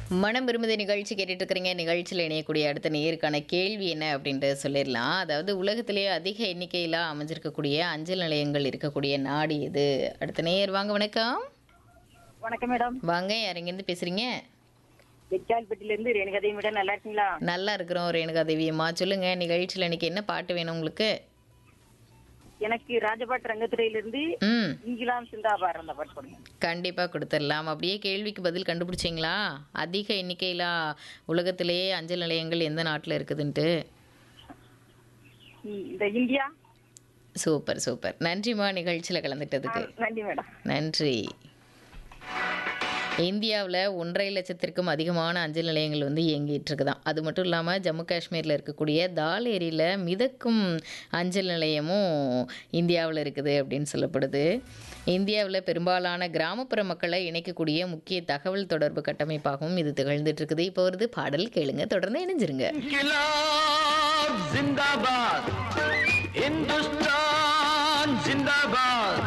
மனம் விரும்புத நிகழ்ச்சி கேட்டுட்டு இருக்கிறீங்க நிகழ்ச்சியில் இணையக்கூடிய அடுத்த நேருக்கான கேள்வி என்ன அப்படின்ட்டு சொல்லிடலாம் அதாவது உலகத்திலேயே அதிக எண்ணிக்கையில் அமைஞ்சிருக்கக்கூடிய அஞ்சல் நிலையங்கள் இருக்கக்கூடிய நாடு எது அடுத்த நேர் வாங்க வணக்கம் வணக்கம் மேடம் வாங்க யார் இங்கேருந்து பேசுறீங்க வெச்சால்பட்டில இருந்து ரேணுகதை மேடம் நல்லா இருக்கீங்களா நல்லா இருக்கிறோம் ரேணுகா தேவியம்மா சொல்லுங்க நிகழ்ச்சியில் இன்னைக்கு என்ன பாட்டு வேணும் உங்களுக்கு எனக்கு ராஜபாட் ரங்கத்துறையில இருந்து ம் இங்கிலாம் சிந்தாபார் அந்த பாட்டு போடுங்க கண்டிப்பாக கொடுத்துடலாம் அப்படியே கேள்விக்கு பதில் கண்டுபிடிச்சிங்களா அதிக எண்ணிக்கையில் உலகத்திலேயே அஞ்சல் நிலையங்கள் எந்த நாட்டில் இருக்குதுன்ட்டு ம், இந்த இந்தியா சூப்பர் சூப்பர் நன்றிம்மா நிகழ்ச்சியில் கலந்துட்டதுக்கு நன்றி மேடம் நன்றி இந்தியாவில் ஒன்றரை லட்சத்திற்கும் அதிகமான அஞ்சல் நிலையங்கள் வந்து இயங்கிட்டு இருக்குதாம் அது மட்டும் இல்லாமல் ஜம்மு காஷ்மீரில் இருக்கக்கூடிய தால் ஏரியில் மிதக்கும் அஞ்சல் நிலையமும் இந்தியாவில் இருக்குது அப்படின்னு சொல்லப்படுது இந்தியாவில் பெரும்பாலான கிராமப்புற மக்களை இணைக்கக்கூடிய முக்கிய தகவல் தொடர்பு கட்டமைப்பாகவும் இது திகழ்ந்துட்டு இருக்குது இப்போ வருது பாடல் கேளுங்க தொடர்ந்து இணைஞ்சிருங்க इनकलाब जिंदाबाद हिंदुस्तान